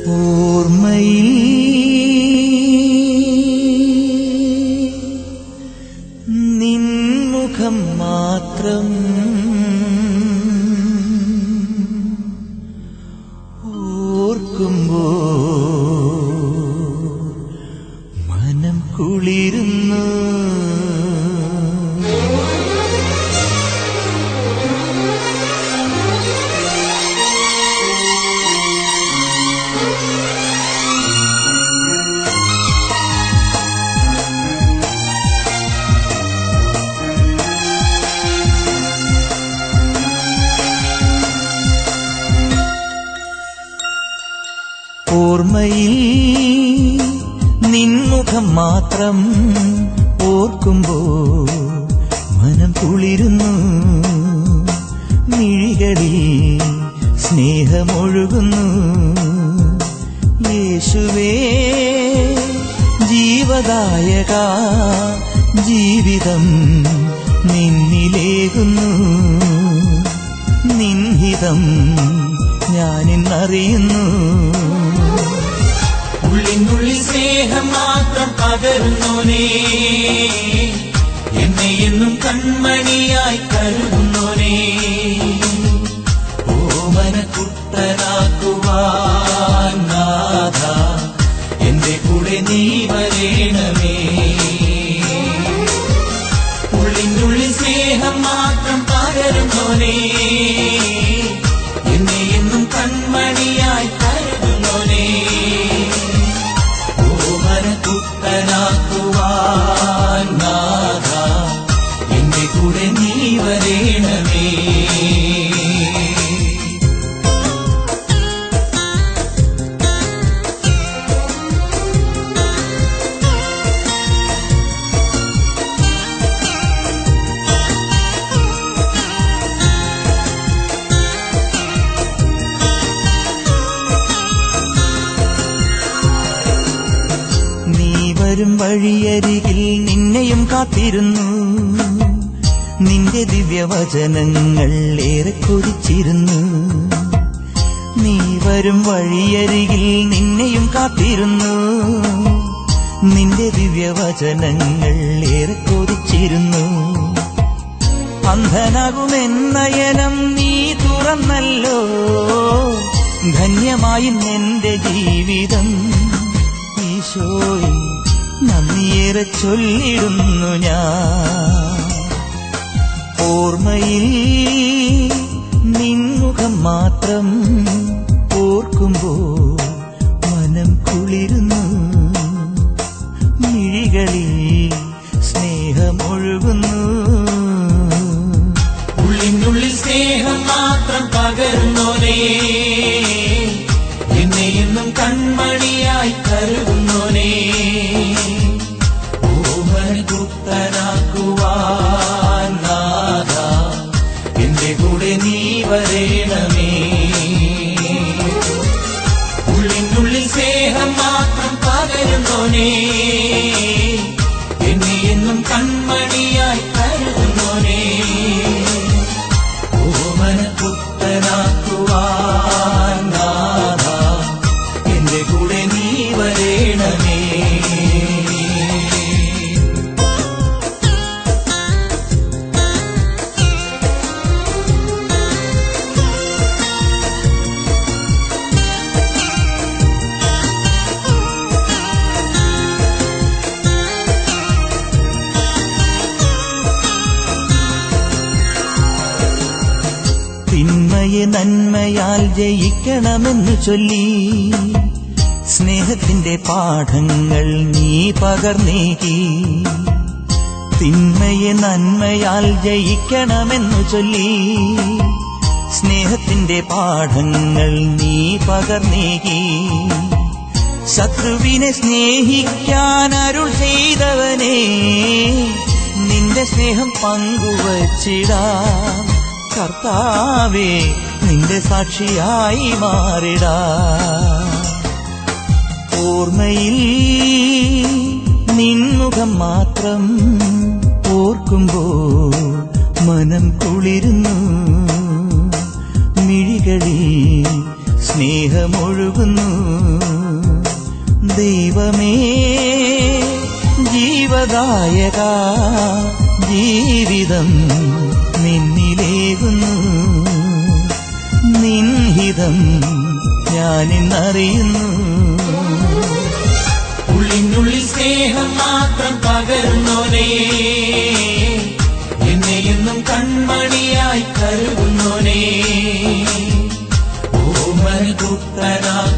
ഓർമ്മയിൽ നിൻമുഖം മാത്രം ഓർക്കുമ്പോ മനം കുളിരുന്നു ഓർമ്മയിൽ നിൻമുഖം മാത്രം ഓർക്കുമ്പോ മനം കുളിരുന്നു മിഴികളിൽ സ്നേഹമൊഴുകുന്നു യേശുവേ ജീവദായക ജീവിതം നിന്നിലേകുന്നു നിൻഹിതം ഞാനിന്നറിയുന്നു ഉള്ളിനുള്ളിൽ സ്നേഹം മാത്രം പകരുന്നോനേ എന്നെ എന്നും കൺമണിയായി കരുതുന്നോനേ ഓമന കുട്ടനാക്കുവാൻ നാഥ എന്റെ കൂടെ നീ വരേണമേ ഉള്ളിനുള്ളിൽ സ്നേഹം മാത്രം പകരുന്നോനേ എന്നെ എന്നും കൺമണിയായി കരുതുന്നോനേ ഓമന കുട്ടനാക്കുവാൻ നാഥ എന്റെ കൂടെ നീ വരേണമേ നീ വരും വഴിയരികിൽ നിന്നെയും കാത്തിരുന്നു നിന്റെ ദിവ്യവചനങ്ങൾ ഏറെ കൊതിച്ചിരുന്നു നീ വരും വഴിയരികിൽ നിന്നെയും കാത്തിരുന്നു നിന്റെ ദിവ്യവചനങ്ങൾ ഏറെ കൊതിച്ചിരുന്നു അന്ധനാകുമെന്നയനം നീ തുറന്നല്ലോ ധന്യമായി എന്റെ ജീവിതം ഈശോയെ നന്ദിയേറെ ചൊല്ലിടുന്നു ഞാൻ ഓർമ്മയിൽ നിൻമുഖം മാത്രം ഓർക്കുമ്പോ മനം കുളിരുന്നു മിഴികളിൽ സ്നേഹമൊഴുകുന്നു ഉള്ളിനുള്ളിൽ സ്നേഹം മാത്രം പകരുന്നോനേ എന്നെ എന്നും കൺമണിയായി കരുതുന്നോനേ ഓമന കുട്ടനാക്കുവാൻ നാഥ എന്റെ കൂടെ നീ വരേണമേ ഉള്ളിനുള്ളിൽ സ്നേഹം മാത്രം പകരുന്നോനേ എന്നെ എന്നും കൺമണിയായി കരുതുന്നോനേ ഓമന പുത്തനാക്കുവാൻ നാഥ എന്റെ കൂടെ നീ വരേണമേ തിന്മയെ നന്മയാൽ ജയിക്കണമെന്ന് ചൊല്ലി സ്നേഹത്തിന്റെ പാഠങ്ങൾ നീ പകർന്നേകി തിന്മയെ നന്മയാൽ ജയിക്കണമെന്നു ചൊല്ലി സ്നേഹത്തിന്റെ പാഠങ്ങൾ നീ പകർന്നേകി ശത്രുവിനെ സ്നേഹിക്കാൻ അരുൾ ചെയ്തവനെ നിന്റെ സ്നേഹം പങ്കുവച്ചിടാം കർത്താവേ നിന്റെ സാക്ഷിയായി മാറിടാ ഓർമ്മയിൽ നിൻമുഖം മാത്രം ഓർക്കുമ്പോ മനം കുളിരുന്നു മിഴികളിൽ സ്നേഹമൊഴുകുന്നു ദൈവമേ ജീവദായക ജീവിതം നിന്നിലേകുന്നു നിൻഹിതം ഞാനിന്നറിയുന്നു ഉള്ളിനുള്ളിൽ സ്നേഹം മാത്രം പകരുന്നോനേ എന്നെ എന്നും കൺമണിയായി കരുതുന്നോനേ ഓമന പുത്രനാം